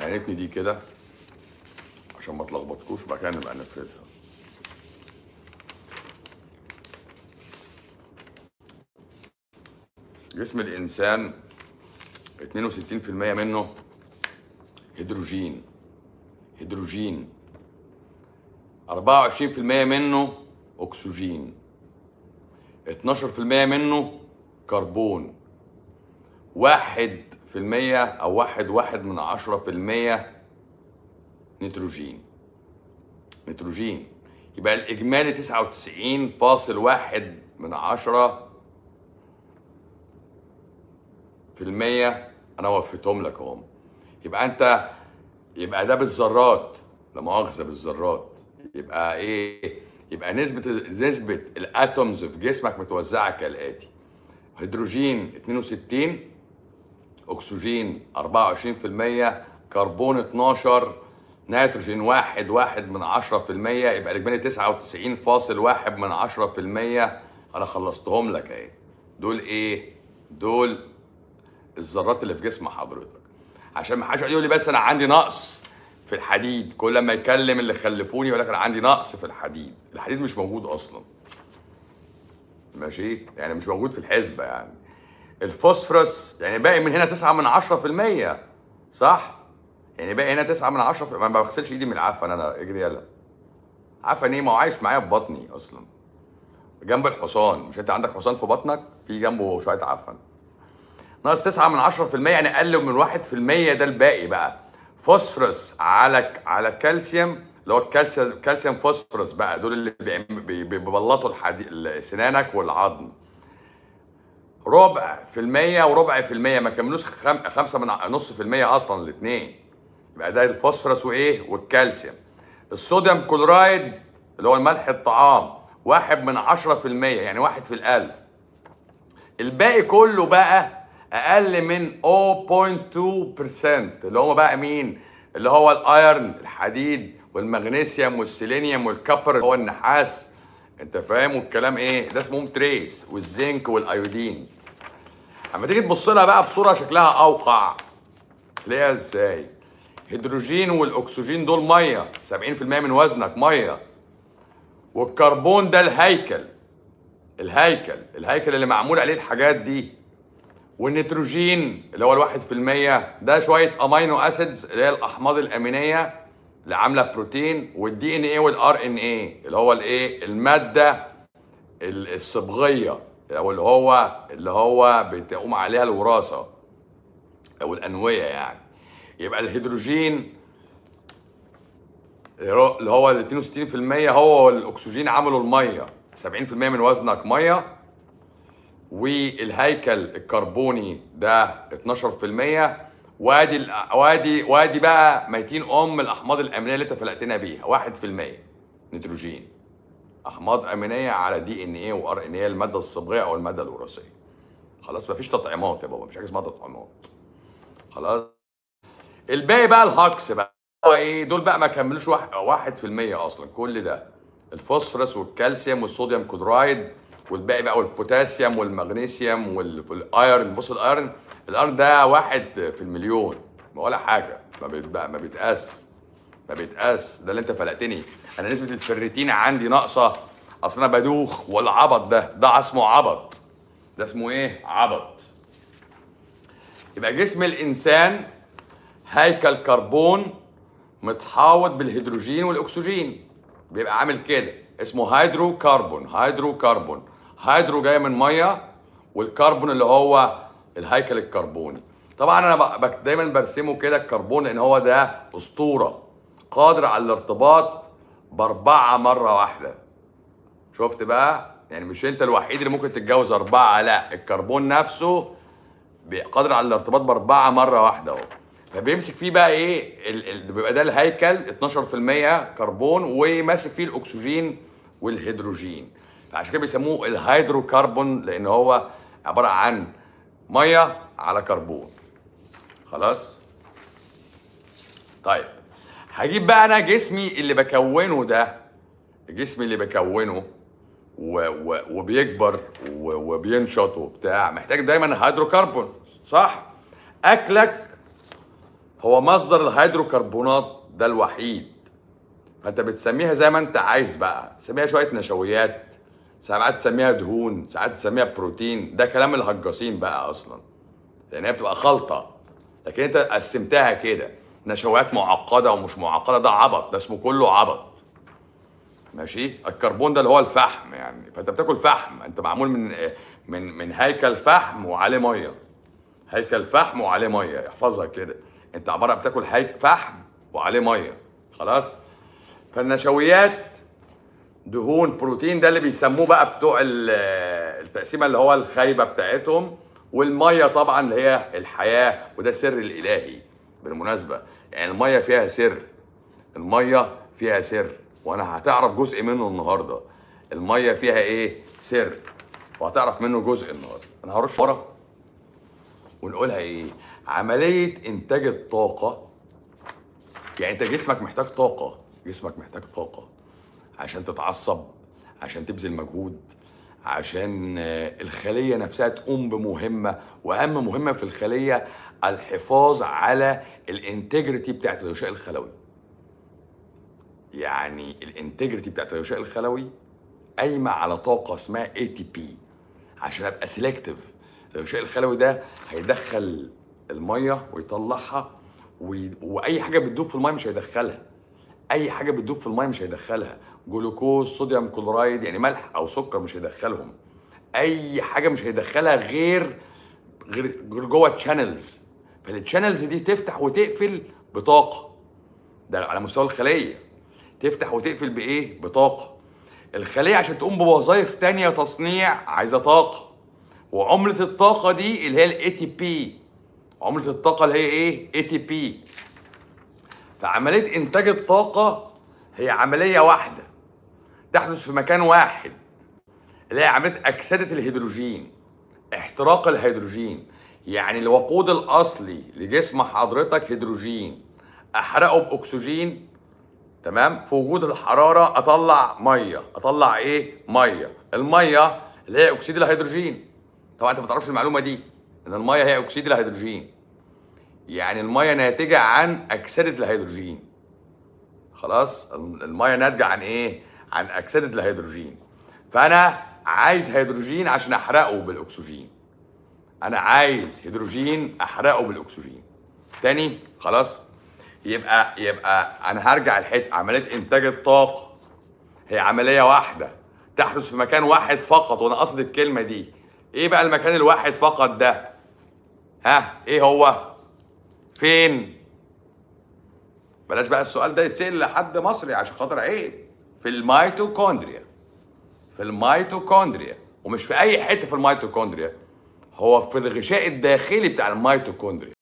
هنتني دي كده عشان ما تلخبطكوش وبعد كده نبقى نفردها جسم الانسان 62% منه هيدروجين هيدروجين 24% منه اكسجين 12% منه كربون واحد في المية أو واحد واحد من عشرة في المية نيتروجين نيتروجين يبقى الإجمالي تسعة وتسعين فاصل واحد من عشرة في المية أنا وفيتهم لك أهم يبقى أنت يبقى ده بالذرات لا مؤاخذة بالذرات يبقى إيه؟ يبقى نسبة نسبة الأتومز في جسمك متوزعة كالآتي هيدروجين 62 اكسجين 24% كربون 12 نيتروجين واحد واحد من عشرة في المية يبقى الإجمالي تسعة وتسعين فاصل واحد من عشرة في المية أنا خلصتهم لك أهي دول إيه؟ دول الذرات اللي في جسم حضرتك عشان ما حدش يقول لي بس أنا عندي نقص في الحديد كل ما يكلم اللي خلفوني يقول لك أنا عندي نقص في الحديد الحديد مش موجود أصلا ماشي يعني مش موجود في الحسبة يعني الفوسفورس يعني باقي من هنا 9 من 10% صح؟ يعني باقي هنا 9 من 10 ما بغسلش ايدي من العفن انا اجري يلا عفن ايه ما هو عايش معايا في بطني اصلا جنب الحصان مش انت عندك حصان في بطنك في جنبه شويه عفن ناقص 9 من 10% يعني اقل من 1% ده الباقي بقى فوسفورس على على كالسيوم اللي هو الكالسيوم كالسيوم فوسفورس بقى دول اللي بيعم- بي- بيبلطوا الحديد سنانك والعظم ربع في المية وربع في المية ما كملوش خم... خمسة من ع- نص في المية أصلا الاتنين يبقى ده الفوسفورس وإيه والكالسيوم الصوديوم كلورايد اللي هو الملح الطعام واحد من عشرة في المية يعني واحد في الألف الباقي كله بقى أقل من 0.2% اللي هو بقى مين؟ اللي هو الأيرن الحديد والمغنيسيوم والسيلينيوم والكبر اللي هو النحاس انت فاهم والكلام ايه ده اسمهم تريس والزنك والايودين اما تيجي تبص لها بقى بصوره شكلها اوقع تلاقيها ازاي هيدروجين والاكسجين دول ميه 70% من وزنك ميه والكربون ده الهيكل الهيكل الهيكل اللي معمول عليه الحاجات دي والنيتروجين اللي هو الواحد في المية ده شوية امينو اسيدز اللي هي الاحماض الامينية اللي عاملة بروتين والدي ان ايه والار ان ايه اللي هو الايه المادة ال- الصبغية او اللي هو اللي هو بتقوم عليها الوراثة او الانوية يعني يبقى الهيدروجين اللي هو ال 62% هو والاكسجين عملوا الميه 70% من وزنك ميه والهيكل الكربوني ده 12% وادي ال- وادي وادي بقى ميتين ام الاحماض الامينيه اللي انت فلقتنا بيها 1% نيتروجين احماض امينيه على دي ان ايه وار ان ايه الماده الصبغيه او الماده الوراثيه خلاص مفيش تطعيمات يا بابا مفيش حاجه اسمها تطعيمات خلاص الباقي بقى الهكس بقى هو ايه دول بقى ما كملوش واحد, واحد في المية اصلا كل ده الفوسفورس والكالسيوم والصوديوم كلورايد والباقي بقى والبوتاسيوم والمغنيسيوم وال- والايرن بص الايرن الايرن ده واحد في المليون ما ولا حاجه ما بيتبقى ما بيتقاس ما بيتقاس ده اللي انت فلقتني انا نسبه الفريتين عندي ناقصه اصل انا بدوخ والعبط ده ده اسمه عبط ده اسمه ايه عبط يبقى جسم الانسان هيكل كربون متحوط بالهيدروجين والاكسجين بيبقى عامل كده اسمه هيدرو كربون هيدرو كربون هيدرو جاي من ميه والكربون اللي هو الهيكل الكربوني طبعا انا ب- بك- دايما برسمه كده الكربون لان هو ده اسطوره قادر على الارتباط باربعه مره واحده شفت بقى يعني مش انت الوحيد اللي ممكن تتجوز اربعه لا الكربون نفسه قادر على الارتباط باربعه مره واحده اهو فبيمسك فيه بقى ايه ال- ال- بيبقى ده الهيكل 12% كربون وماسك فيه الاكسجين والهيدروجين فعشان كده بيسموه الهيدروكربون لان هو عباره عن ميه على كربون خلاص طيب هجيب بقى انا جسمي اللي بكونه ده جسمي اللي بكونه و و وبيكبر و وبينشط وبتاع محتاج دايما هيدروكربون صح اكلك هو مصدر الهيدروكربونات ده الوحيد فانت بتسميها زي ما انت عايز بقى تسميها شويه نشويات ساعات تسميها دهون ساعات تسميها بروتين ده كلام الهجاصين بقى اصلا لان هي بتبقى خلطه لكن انت قسمتها كده نشويات معقده ومش معقده ده عبط ده اسمه كله عبط ماشي الكربون ده اللي هو الفحم يعني فانت بتاكل فحم انت معمول من من من هيكل فحم وعليه ميه هيكل فحم وعليه ميه احفظها كده انت عباره بتاكل هيكل فحم وعليه ميه خلاص فالنشويات دهون بروتين ده اللي بيسموه بقى بتوع ال- التقسيمه اللي هو الخايبه بتاعتهم والميه طبعا اللي هي الحياه وده سر الالهي بالمناسبه يعني الميه فيها سر الميه فيها سر وانا هتعرف جزء منه النهارده الميه فيها ايه سر وهتعرف منه جزء النهارده انا هرش ورا ونقولها ايه عمليه انتاج الطاقه يعني انت جسمك محتاج طاقه جسمك محتاج طاقه عشان تتعصب عشان تبذل مجهود عشان آه، الخليه نفسها تقوم بمهمه واهم مهمه في الخليه الحفاظ على الانتجريتي بتاعت الغشاء الخلوي يعني الانتجريتي بتاعت الغشاء الخلوي قايمه على طاقه اسمها اي تي بي عشان ابقى سيلكتيف الغشاء الخلوي ده هيدخل الميه ويطلعها وي... واي حاجه بتدوب في الميه مش هيدخلها اي حاجه بتدوب في الميه مش هيدخلها جلوكوز صوديوم كلورايد يعني ملح او سكر مش هيدخلهم اي حاجه مش هيدخلها غير غير غير جوه تشانلز فالتشانلز دي تفتح وتقفل بطاقه ده على مستوى الخليه تفتح وتقفل بايه بطاقه الخليه عشان تقوم بوظائف تانية تصنيع عايزه طاقه وعمله الطاقه دي اللي هي الاي تي بي عمله الطاقه اللي هي ايه اي تي بي فعمليه انتاج الطاقه هي عمليه واحده تحدث في مكان واحد اللي هي عمليه اكسده الهيدروجين احتراق الهيدروجين يعني الوقود الاصلي لجسم حضرتك هيدروجين احرقه باكسجين تمام في وجود الحراره اطلع ميه اطلع ايه ميه الميه اللي هي اكسيد الهيدروجين طبعا انت ما تعرفش المعلومه دي ان الميه هي اكسيد الهيدروجين يعني الميه ناتجه عن اكسده الهيدروجين خلاص الميه ناتجه عن ايه عن اكسده الهيدروجين فانا عايز هيدروجين عشان احرقه بالاكسجين انا عايز هيدروجين احرقه بالاكسجين تاني خلاص يبقى يبقى انا هرجع الحته عمليه انتاج الطاقه هي عمليه واحده تحدث في مكان واحد فقط وانا قصد الكلمه دي ايه بقى المكان الواحد فقط ده ها ايه هو فين بلاش بقى السؤال ده يتسال لحد مصري عشان خاطر عيب في الميتوكوندريا في الميتوكوندريا ومش في اي حته في الميتوكوندريا هو في الغشاء الداخلي بتاع الميتوكوندريا